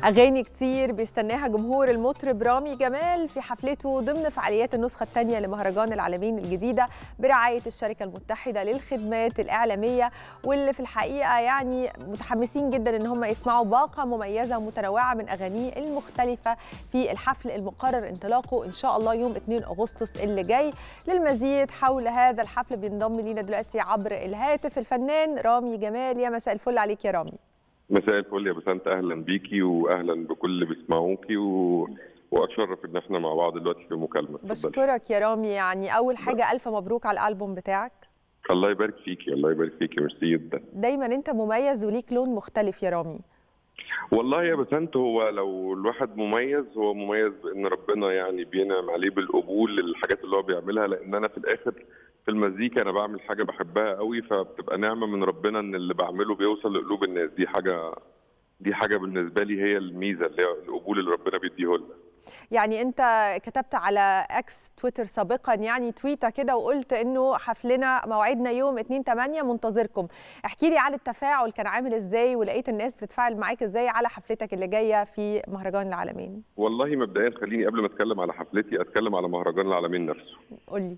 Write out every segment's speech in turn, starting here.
أغاني كتير بيستناها جمهور المطرب رامي جمال في حفلته ضمن فعاليات النسخة الثانية لمهرجان العالمين الجديدة برعاية الشركة المتحدة للخدمات الإعلامية واللي في الحقيقة يعني متحمسين جدا إن هم يسمعوا باقة مميزة ومتنوعة من أغانيه المختلفة في الحفل المقرر انطلاقه إن شاء الله يوم 2 أغسطس اللي جاي للمزيد حول هذا الحفل بينضم لينا دلوقتي عبر الهاتف الفنان رامي جمال يا مساء الفل عليك يا رامي مساء الفل يا بسنت اهلا بيكي واهلا بكل اللي بيسمعوكي و... واتشرف ان احنا مع بعض دلوقتي في مكالمه بشكرك يا رامي يعني اول حاجه الف مبروك على الالبوم بتاعك الله يبارك فيكي الله يبارك فيكي ميرسي جدا دايما انت مميز وليك لون مختلف يا رامي والله يا بسنت هو لو الواحد مميز هو مميز بان ربنا يعني بينعم عليه بالقبول للحاجات اللي هو بيعملها لان انا في الاخر في المزيكا انا بعمل حاجه بحبها قوي فبتبقى نعمه من ربنا ان اللي بعمله بيوصل لقلوب الناس دي حاجه دي حاجه بالنسبه لي هي الميزه اللي هي القبول اللي ربنا بيديه لنا يعني انت كتبت على اكس تويتر سابقا يعني تويته كده وقلت انه حفلنا موعدنا يوم 2 8 منتظركم احكي لي عن التفاعل كان عامل ازاي ولقيت الناس بتتفاعل معاك ازاي على حفلتك اللي جايه في مهرجان العالمين والله مبدئيا خليني قبل ما اتكلم على حفلتي اتكلم على مهرجان العالمين نفسه قول لي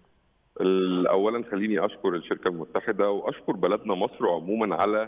اولا خليني اشكر الشركه المتحده واشكر بلدنا مصر عموما على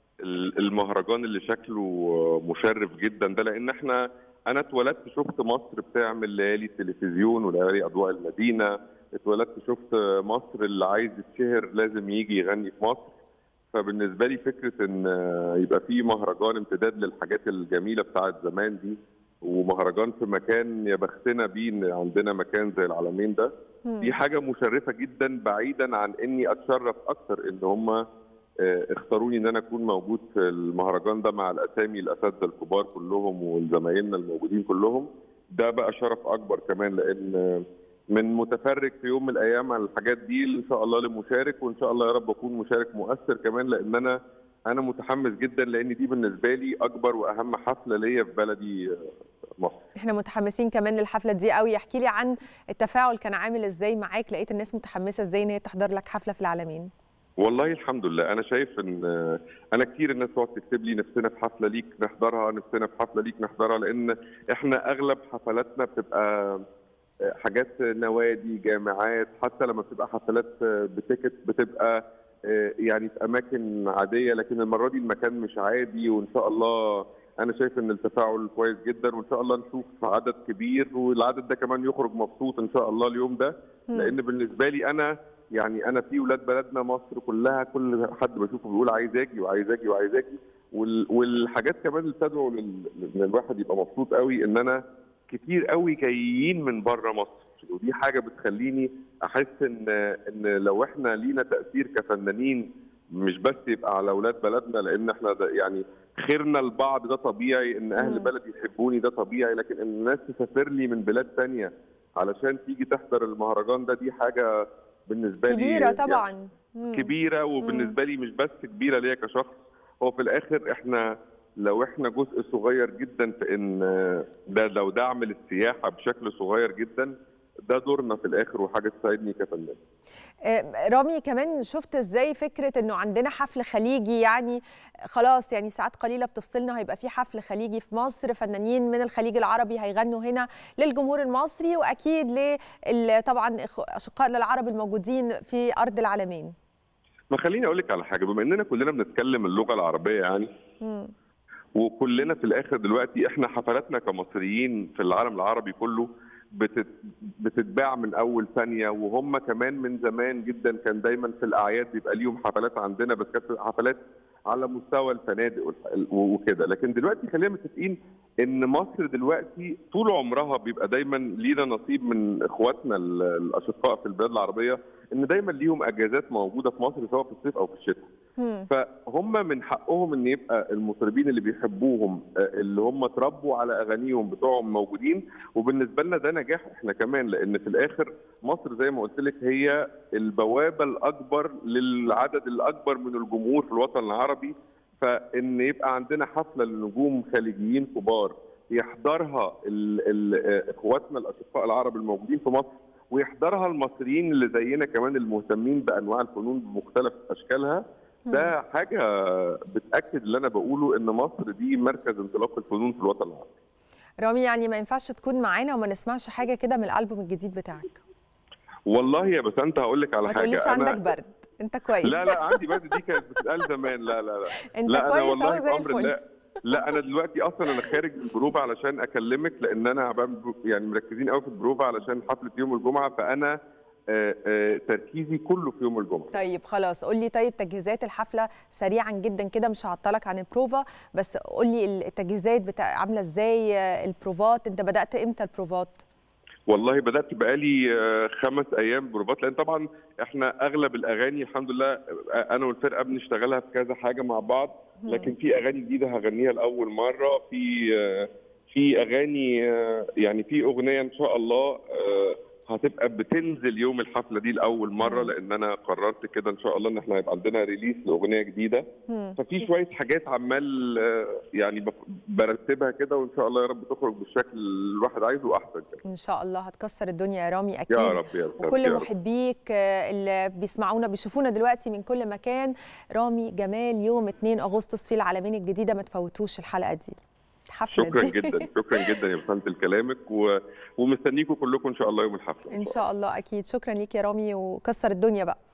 المهرجان اللي شكله مشرف جدا ده لان احنا انا اتولدت شفت مصر بتعمل ليالي التلفزيون وليالي اضواء المدينه اتولدت شفت مصر اللي عايز يتشهر لازم يجي يغني في مصر فبالنسبه لي فكره ان يبقى في مهرجان امتداد للحاجات الجميله بتاعت زمان دي ومهرجان في مكان يا بختنا بيه ان عندنا مكان زي العالمين ده دي حاجه مشرفه جدا بعيدا عن اني اتشرف اكتر ان هم اختاروني ان انا اكون موجود في المهرجان ده مع الاسامي الاساتذه الكبار كلهم وزمايلنا الموجودين كلهم ده بقى شرف اكبر كمان لان من متفرج في يوم من الايام على الحاجات دي ان شاء الله لمشارك وان شاء الله يا رب اكون مشارك مؤثر كمان لان انا انا متحمس جدا لان دي بالنسبه لي اكبر واهم حفله ليا في بلدي مصر احنا متحمسين كمان للحفله دي قوي احكي لي عن التفاعل كان عامل ازاي معاك لقيت الناس متحمسه ازاي ان هي تحضر لك حفله في العالمين والله الحمد لله انا شايف ان انا كتير الناس تقعد تكتب لي نفسنا في حفله ليك نحضرها نفسنا في حفله ليك نحضرها لان احنا اغلب حفلاتنا بتبقى حاجات نوادي جامعات حتى لما بتبقى حفلات بتيكت بتبقى يعني في اماكن عاديه لكن المره دي المكان مش عادي وان شاء الله انا شايف ان التفاعل كويس جدا وان شاء الله نشوف عدد كبير والعدد ده كمان يخرج مبسوط ان شاء الله اليوم ده لان بالنسبه لي انا يعني انا في ولاد بلدنا مصر كلها كل حد بشوفه بيقول عايز اجي وعايز اجي وعايز اجي والحاجات كمان اللي تدعو ان الواحد يبقى مبسوط قوي ان انا كتير قوي جايين من بره مصر ودي حاجه بتخليني احس ان ان لو احنا لينا تاثير كفنانين مش بس يبقى على اولاد بلدنا لان احنا يعني خيرنا لبعض ده طبيعي ان اهل بلدي يحبوني ده طبيعي لكن ان الناس تسافر لي من بلاد ثانيه علشان تيجي تحضر المهرجان ده دي حاجه بالنسبه لي كبيره طبعا يعني كبيره وبالنسبه لي مش بس كبيره ليا كشخص هو في الاخر احنا لو احنا جزء صغير جدا في ان ده لو دعم للسياحه بشكل صغير جدا ده دورنا في الاخر وحاجه تساعدني كفنان رامي كمان شفت ازاي فكره انه عندنا حفل خليجي يعني خلاص يعني ساعات قليله بتفصلنا هيبقى في حفل خليجي في مصر فنانين من الخليج العربي هيغنوا هنا للجمهور المصري واكيد ل طبعا اشقائنا العرب الموجودين في ارض العالمين ما خليني اقول لك على حاجه بما اننا كلنا بنتكلم اللغه العربيه يعني م. وكلنا في الاخر دلوقتي احنا حفلاتنا كمصريين في العالم العربي كله بتتباع من اول ثانيه وهم كمان من زمان جدا كان دايما في الاعياد بيبقى ليهم حفلات عندنا بس كانت حفلات على مستوى الفنادق وكده لكن دلوقتي خلينا متفقين ان مصر دلوقتي طول عمرها بيبقى دايما لينا نصيب من اخواتنا الاشقاء في البلاد العربيه ان دايما ليهم اجازات موجوده في مصر سواء في الصيف او في الشتاء فهم من حقهم ان يبقى المطربين اللي بيحبوهم اللي هم اتربوا على اغانيهم بتوعهم موجودين وبالنسبه لنا ده نجاح احنا كمان لان في الاخر مصر زي ما قلت لك هي البوابه الاكبر للعدد الاكبر من الجمهور في الوطن العربي فان يبقى عندنا حفله لنجوم خليجيين كبار يحضرها اخواتنا الاشقاء العرب الموجودين في مصر ويحضرها المصريين اللي زينا كمان المهتمين بانواع الفنون بمختلف اشكالها ده حاجه بتاكد اللي انا بقوله ان مصر دي مركز انطلاق الفنون في الوطن العربي رامي يعني ما ينفعش تكون معانا وما نسمعش حاجه كده من الالبوم الجديد بتاعك والله يا بس انت هقول لك على ما حاجه تقوليش عندك برد انت كويس لا لا عندي برد دي كانت بتتقال زمان لا لا لا انت لا انا كويس والله أهو زي بامر الفل. لا لا انا دلوقتي اصلا انا خارج من البروفه علشان اكلمك لان انا بعمل- يعني مركزين قوي في البروفه علشان حفله يوم الجمعه فانا آه، آه، تركيزي كله في يوم الجمعه طيب خلاص قول لي طيب تجهيزات الحفله سريعا جدا كده مش هعطلك عن البروفا بس قول لي التجهيزات بتاع عامله ازاي البروفات انت بدات امتى البروفات والله بدات بقالي آه، خمس ايام بروفات لان طبعا احنا اغلب الاغاني الحمد لله آه، انا والفرقه بنشتغلها في كذا حاجه مع بعض لكن في اغاني جديده هغنيها لاول مره في آه، في اغاني آه، يعني في اغنيه ان شاء الله آه، هتبقى بتنزل يوم الحفله دي لاول مره مم. لان انا قررت كده ان شاء الله ان احنا هيبقى عندنا ريليس لاغنيه جديده مم. ففي شويه حاجات عمال آه، يعني بف- برتبها كده وان شاء الله يا رب تخرج بالشكل اللي الواحد عايزه واحسن كده ان شاء الله هتكسر الدنيا يا رامي اكيد يا رب يا رب وكل يا رب. محبيك آه، اللي بيسمعونا بيشوفونا دلوقتي من كل مكان رامي جمال يوم 2 اغسطس في العالمين الجديده ما تفوتوش الحلقه دي الحفله شكرا دي جدا شكرا جدا يا بسنت لكلامك و... ومستنيكم كلكم ان شاء الله يوم الحفله ان شاء الله اكيد شكرا ليك يا رامي وكسر الدنيا بقى